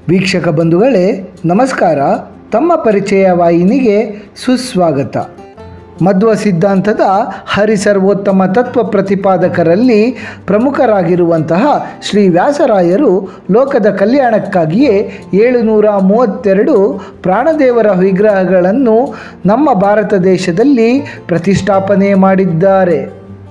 ವೀಕ್ಷಕ ಬಂಧುಗಳೇ ನಮಸ್ಕಾರ ತಮ್ಮ ಪರಿಚಯ ವಾಹಿನಿಗೆ ಸುಸ್ವಾಗತ ಮಧ್ವ ಸಿದ್ಧಾಂತದ ಹರಿಸರ್ವೋತ್ತಮ ತತ್ವ ಪ್ರತಿಪಾದಕರಲ್ಲಿ ಪ್ರಮುಖರಾಗಿರುವಂತಹ ಶ್ರೀ ವ್ಯಾಸರಾಯರು ಲೋಕದ ಕಲ್ಯಾಣಕ್ಕಾಗಿಯೇ ಏಳುನೂರ ಮೂವತ್ತೆರಡು ಪ್ರಾಣದೇವರ ವಿಗ್ರಹಗಳನ್ನು ನಮ್ಮ ಭಾರತ ದೇಶದಲ್ಲಿ ಪ್ರತಿಷ್ಠಾಪನೆ ಮಾಡಿದ್ದಾರೆ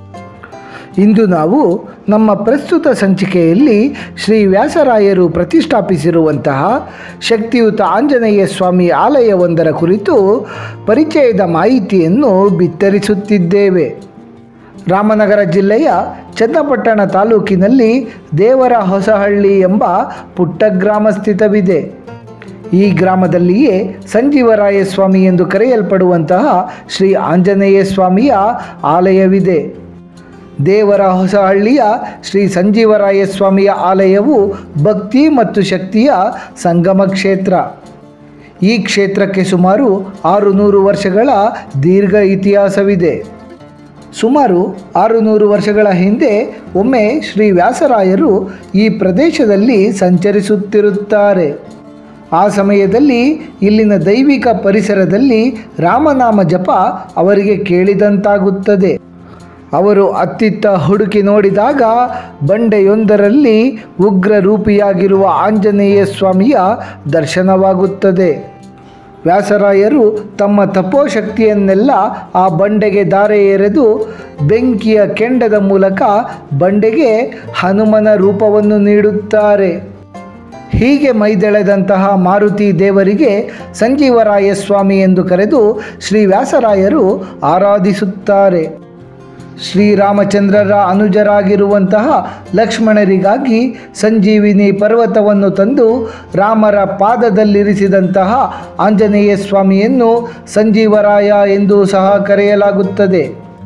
ಇಂದು ನಾವು ನಮ್ಮ ಪ್ರಸ್ತುತ ಸಂಚಿಕೆಯಲ್ಲಿ ಶ್ರೀ ವ್ಯಾಸರಾಯರು ಪ್ರತಿಷ್ಠಾಪಿಸಿರುವಂತಹ ಶಕ್ತಿಯುತ ಆಂಜನೇಯ ಸ್ವಾಮಿ ಆಲಯವೊಂದರ ಕುರಿತು ಪರಿಚಯದ ಮಾಹಿತಿಯನ್ನು ಬಿತ್ತರಿಸುತ್ತಿದ್ದೇವೆ ರಾಮನಗರ ಜಿಲ್ಲೆಯ ಚನ್ನಪಟ್ಟಣ ತಾಲೂಕಿನಲ್ಲಿ ದೇವರ ಹೊಸಹಳ್ಳಿ ಎಂಬ ಪುಟ್ಟ ಗ್ರಾಮ ಸ್ಥಿತವಿದೆ ಈ ಗ್ರಾಮದಲ್ಲಿಯೇ ಸಂಜೀವರಾಯ ಸ್ವಾಮಿ ಎಂದು ಕರೆಯಲ್ಪಡುವಂತಹ ಶ್ರೀ ಆಂಜನೇಯ ಸ್ವಾಮಿಯ ಆಲಯವಿದೆ ದೇವರ ಹೊಸಹಳ್ಳಿಯ ಶ್ರೀ ಸಂಜೀವರಾಯ ಸ್ವಾಮಿಯ ಆಲಯವು ಭಕ್ತಿ ಮತ್ತು ಶಕ್ತಿಯ ಸಂಗಮ ಕ್ಷೇತ್ರ ಈ ಕ್ಷೇತ್ರಕ್ಕೆ ಸುಮಾರು ಆರು ನೂರು ವರ್ಷಗಳ ದೀರ್ಘ ಇತಿಹಾಸವಿದೆ ಸುಮಾರು ಆರು ನೂರು ವರ್ಷಗಳ ಹಿಂದೆ ಒಮ್ಮೆ ಶ್ರೀ ವ್ಯಾಸರಾಯರು ಈ ಪ್ರದೇಶದಲ್ಲಿ ಸಂಚರಿಸುತ್ತಿರುತ್ತಾರೆ ಆ ಸಮಯದಲ್ಲಿ ಇಲ್ಲಿನ ದೈವಿಕ ಪರಿಸರದಲ್ಲಿ ರಾಮನಾಮ ಜಪ ಅವರಿಗೆ ಕೇಳಿದಂತಾಗುತ್ತದೆ ಅವರು ಅತ್ತಿತ್ತ ಹುಡುಕಿ ನೋಡಿದಾಗ ಬಂಡೆಯೊಂದರಲ್ಲಿ ಉಗ್ರ ರೂಪಿಯಾಗಿರುವ ಆಂಜನೇಯ ಸ್ವಾಮಿಯ ದರ್ಶನವಾಗುತ್ತದೆ ವ್ಯಾಸರಾಯರು ತಮ್ಮ ತಪೋಶಕ್ತಿಯನ್ನೆಲ್ಲ ಆ ಬಂಡೆಗೆ ದಾರೆ ಎರೆದು ಬೆಂಕಿಯ ಕೆಂಡದ ಮೂಲಕ ಬಂಡೆಗೆ ಹನುಮನ ರೂಪವನ್ನು ನೀಡುತ್ತಾರೆ ಹೀಗೆ ಮೈದೆಳೆದಂತಹ ಮಾರುತಿ ದೇವರಿಗೆ ಸಂಜೀವರಾಯ ಸ್ವಾಮಿ ಎಂದು ಕರೆದು ಶ್ರೀ ವ್ಯಾಸರಾಯರು ಆರಾಧಿಸುತ್ತಾರೆ ಶ್ರೀರಾಮಚಂದ್ರರ ಅನುಜರಾಗಿರುವಂತಹ ಲಕ್ಷ್ಮಣರಿಗಾಗಿ ಸಂಜೀವಿನಿ ಪರ್ವತವನ್ನು ತಂದು ರಾಮರ ಪಾದದಲ್ಲಿರಿಸಿದಂತಹ ಆಂಜನೇಯ ಸ್ವಾಮಿಯನ್ನು ಸಂಜೀವರಾಯ ಎಂದು ಸಹ ಕರೆಯಲಾಗುತ್ತದೆ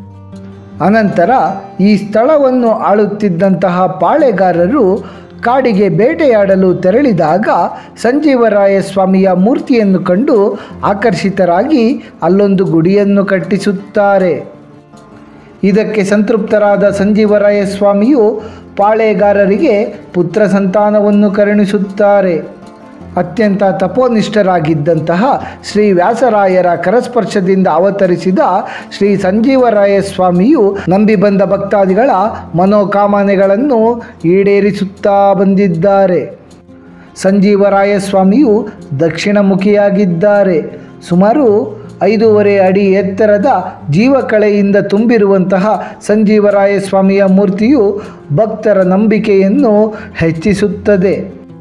ಅನಂತರ ಈ ಸ್ಥಳವನ್ನು ಆಳುತ್ತಿದ್ದಂತಹ ಪಾಳೆಗಾರರು ಕಾಡಿಗೆ ಬೇಟೆಯಾಡಲು ತೆರಳಿದಾಗ ಸಂಜೀವರಾಯ ಸ್ವಾಮಿಯ ಮೂರ್ತಿಯನ್ನು ಕಂಡು ಆಕರ್ಷಿತರಾಗಿ ಅಲ್ಲೊಂದು ಗುಡಿಯನ್ನು ಕಟ್ಟಿಸುತ್ತಾರೆ ಇದಕ್ಕೆ ಸಂತೃಪ್ತರಾದ ಸಂಜೀವರಾಯ ಸ್ವಾಮಿಯು ಪಾಳೆಗಾರರಿಗೆ ಪುತ್ರ ಸಂತಾನವನ್ನು ಕರುಣಿಸುತ್ತಾರೆ ಅತ್ಯಂತ ತಪೋನಿಷ್ಠರಾಗಿದ್ದಂತಹ ಶ್ರೀ ವ್ಯಾಸರಾಯರ ಕರಸ್ಪರ್ಶದಿಂದ ಅವತರಿಸಿದ ಶ್ರೀ ಸಂಜೀವರಾಯ ಸ್ವಾಮಿಯು ನಂಬಿ ಬಂದ ಭಕ್ತಾದಿಗಳ ಮನೋಕಾಮನೆಗಳನ್ನು ಈಡೇರಿಸುತ್ತಾ ಬಂದಿದ್ದಾರೆ ಸಂಜೀವರಾಯ ಸ್ವಾಮಿಯು ದಕ್ಷಿಣಮುಖಿಯಾಗಿದ್ದಾರೆ ಸುಮಾರು ಐದೂವರೆ ಅಡಿ ಎತ್ತರದ ಜೀವಕಳೆಯಿಂದ ತುಂಬಿರುವಂತಹ ಸಂಜೀವರಾಯ ಸ್ವಾಮಿಯ ಮೂರ್ತಿಯು ಭಕ್ತರ ನಂಬಿಕೆಯನ್ನು ಹೆಚ್ಚಿಸುತ್ತದೆ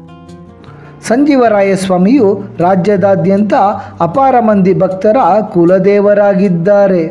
ಸಂಜೀವರಾಯ ಸ್ವಾಮಿಯು ರಾಜ್ಯದಾದ್ಯಂತ ಅಪಾರ ಮಂದಿ ಭಕ್ತರ ಕುಲದೇವರಾಗಿದ್ದಾರೆ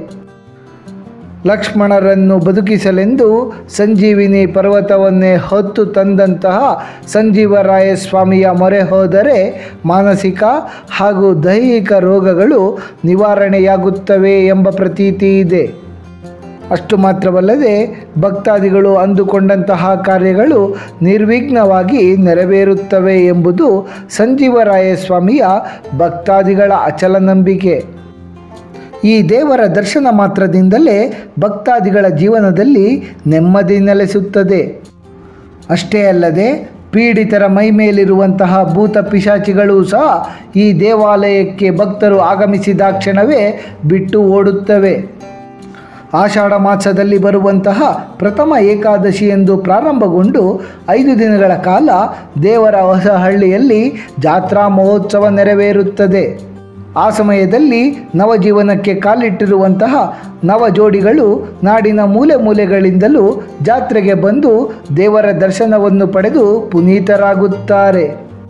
ಲಕ್ಷ್ಮಣರನ್ನು ಬದುಕಿಸಲೆಂದು ಸಂಜೀವಿನಿ ಪರ್ವತವನ್ನೇ ಹೊತ್ತು ತಂದಂತಹ ಸಂಜೀವರಾಯ ಸ್ವಾಮಿಯ ಮೊರೆ ಹೋದರೆ ಮಾನಸಿಕ ಹಾಗೂ ದೈಹಿಕ ರೋಗಗಳು ನಿವಾರಣೆಯಾಗುತ್ತವೆ ಎಂಬ ಪ್ರತೀತಿ ಇದೆ ಅಷ್ಟು ಮಾತ್ರವಲ್ಲದೆ ಭಕ್ತಾದಿಗಳು ಅಂದುಕೊಂಡಂತಹ ಕಾರ್ಯಗಳು ನಿರ್ವಿಘ್ನವಾಗಿ ನೆರವೇರುತ್ತವೆ ಎಂಬುದು ಸಂಜೀವರಾಯ ಸ್ವಾಮಿಯ ಭಕ್ತಾದಿಗಳ ಅಚಲ ನಂಬಿಕೆ ಈ ದೇವರ ದರ್ಶನ ಮಾತ್ರದಿಂದಲೇ ಭಕ್ತಾದಿಗಳ ಜೀವನದಲ್ಲಿ ನೆಮ್ಮದಿ ನೆಲೆಸುತ್ತದೆ ಅಷ್ಟೇ ಅಲ್ಲದೆ ಪೀಡಿತರ ಮೈಮೇಲಿರುವಂತಹ ಭೂತ ಪಿಶಾಚಿಗಳು ಸಹ ಈ ದೇವಾಲಯಕ್ಕೆ ಭಕ್ತರು ಆಗಮಿಸಿದ ಕ್ಷಣವೇ ಬಿಟ್ಟು ಓಡುತ್ತವೆ ಆಷಾಢ ಮಾಸದಲ್ಲಿ ಬರುವಂತಹ ಪ್ರಥಮ ಏಕಾದಶಿ ಎಂದು ಪ್ರಾರಂಭಗೊಂಡು ಐದು ದಿನಗಳ ಕಾಲ ದೇವರ ಹೊಸಹಳ್ಳಿಯಲ್ಲಿ ಜಾತ್ರಾ ಮಹೋತ್ಸವ ನೆರವೇರುತ್ತದೆ ಆ ಸಮಯದಲ್ಲಿ ನವಜೀವನಕ್ಕೆ ಕಾಲಿಟ್ಟಿರುವಂತಹ ನವ ಜೋಡಿಗಳು ನಾಡಿನ ಮೂಲೆ ಮೂಲೆಗಳಿಂದಲೂ ಜಾತ್ರೆಗೆ ಬಂದು ದೇವರ ದರ್ಶನವನ್ನು ಪಡೆದು ಪುನೀತರಾಗುತ್ತಾರೆ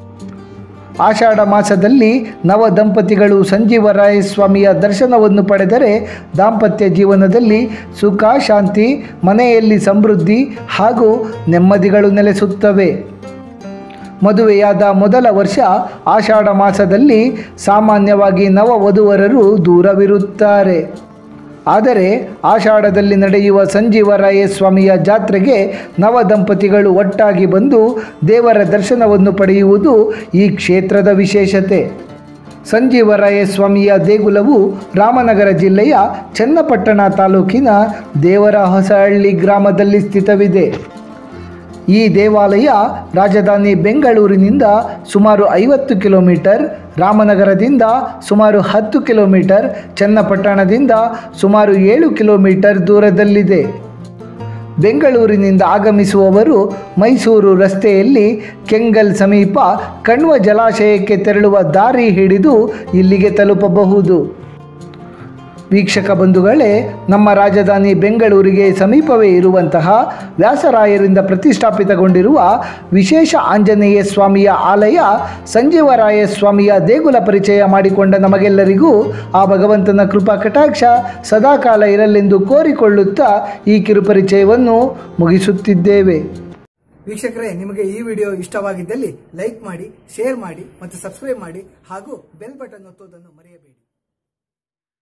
ಆಷಾಢ ಮಾಸದಲ್ಲಿ ನವ ದಂಪತಿಗಳು ಸಂಜೀವರಾಯ ಸ್ವಾಮಿಯ ದರ್ಶನವನ್ನು ಪಡೆದರೆ ದಾಂಪತ್ಯ ಜೀವನದಲ್ಲಿ ಸುಖ ಶಾಂತಿ ಮನೆಯಲ್ಲಿ ಸಮೃದ್ಧಿ ಹಾಗೂ ನೆಮ್ಮದಿಗಳು ನೆಲೆಸುತ್ತವೆ ಮದುವೆಯಾದ ಮೊದಲ ವರ್ಷ ಆಷಾಢ ಮಾಸದಲ್ಲಿ ಸಾಮಾನ್ಯವಾಗಿ ನವ ವಧುವರರು ದೂರವಿರುತ್ತಾರೆ ಆದರೆ ಆಷಾಢದಲ್ಲಿ ನಡೆಯುವ ಸಂಜೀವರಾಯ ಸ್ವಾಮಿಯ ಜಾತ್ರೆಗೆ ನವ ದಂಪತಿಗಳು ಒಟ್ಟಾಗಿ ಬಂದು ದೇವರ ದರ್ಶನವನ್ನು ಪಡೆಯುವುದು ಈ ಕ್ಷೇತ್ರದ ವಿಶೇಷತೆ ಸಂಜೀವರಾಯ ಸ್ವಾಮಿಯ ದೇಗುಲವು ರಾಮನಗರ ಜಿಲ್ಲೆಯ ಚನ್ನಪಟ್ಟಣ ತಾಲೂಕಿನ ದೇವರ ಹೊಸಹಳ್ಳಿ ಗ್ರಾಮದಲ್ಲಿ ಸ್ಥಿತವಿದೆ ಈ ದೇವಾಲಯ ರಾಜಧಾನಿ ಬೆಂಗಳೂರಿನಿಂದ ಸುಮಾರು ಐವತ್ತು ಕಿಲೋಮೀಟರ್ ರಾಮನಗರದಿಂದ ಸುಮಾರು ಹತ್ತು ಕಿಲೋಮೀಟರ್ ಚನ್ನಪಟ್ಟಣದಿಂದ ಸುಮಾರು ಏಳು ಕಿಲೋಮೀಟರ್ ದೂರದಲ್ಲಿದೆ ಬೆಂಗಳೂರಿನಿಂದ ಆಗಮಿಸುವವರು ಮೈಸೂರು ರಸ್ತೆಯಲ್ಲಿ ಕೆಂಗಲ್ ಸಮೀಪ ಕಣ್ವ ಜಲಾಶಯಕ್ಕೆ ತೆರಳುವ ದಾರಿ ಹಿಡಿದು ಇಲ್ಲಿಗೆ ತಲುಪಬಹುದು ವೀಕ್ಷಕ ಬಂಧುಗಳೇ ನಮ್ಮ ರಾಜಧಾನಿ ಬೆಂಗಳೂರಿಗೆ ಸಮೀಪವೇ ಇರುವಂತಹ ವ್ಯಾಸರಾಯರಿಂದ ಪ್ರತಿಷ್ಠಾಪಿತಗೊಂಡಿರುವ ವಿಶೇಷ ಆಂಜನೇಯ ಸ್ವಾಮಿಯ ಆಲಯ ಸಂಜೀವರಾಯ ಸ್ವಾಮಿಯ ದೇಗುಲ ಪರಿಚಯ ಮಾಡಿಕೊಂಡ ನಮಗೆಲ್ಲರಿಗೂ ಆ ಭಗವಂತನ ಕೃಪಾ ಕಟಾಕ್ಷ ಸದಾಕಾಲ ಇರಲೆಂದು ಕೋರಿಕೊಳ್ಳುತ್ತಾ ಈ ಕಿರುಪರಿಚಯವನ್ನು ಮುಗಿಸುತ್ತಿದ್ದೇವೆ ವೀಕ್ಷಕರೇ ನಿಮಗೆ ಈ ವಿಡಿಯೋ ಇಷ್ಟವಾಗಿದ್ದಲ್ಲಿ ಲೈಕ್ ಮಾಡಿ ಶೇರ್ ಮಾಡಿ ಮತ್ತು ಸಬ್ಸ್ಕ್ರೈಬ್ ಮಾಡಿ ಹಾಗೂ ಬೆಲ್ ಬಟನ್ ಒತ್ತುವುದನ್ನು ಮರೆಯಬೇಡಿ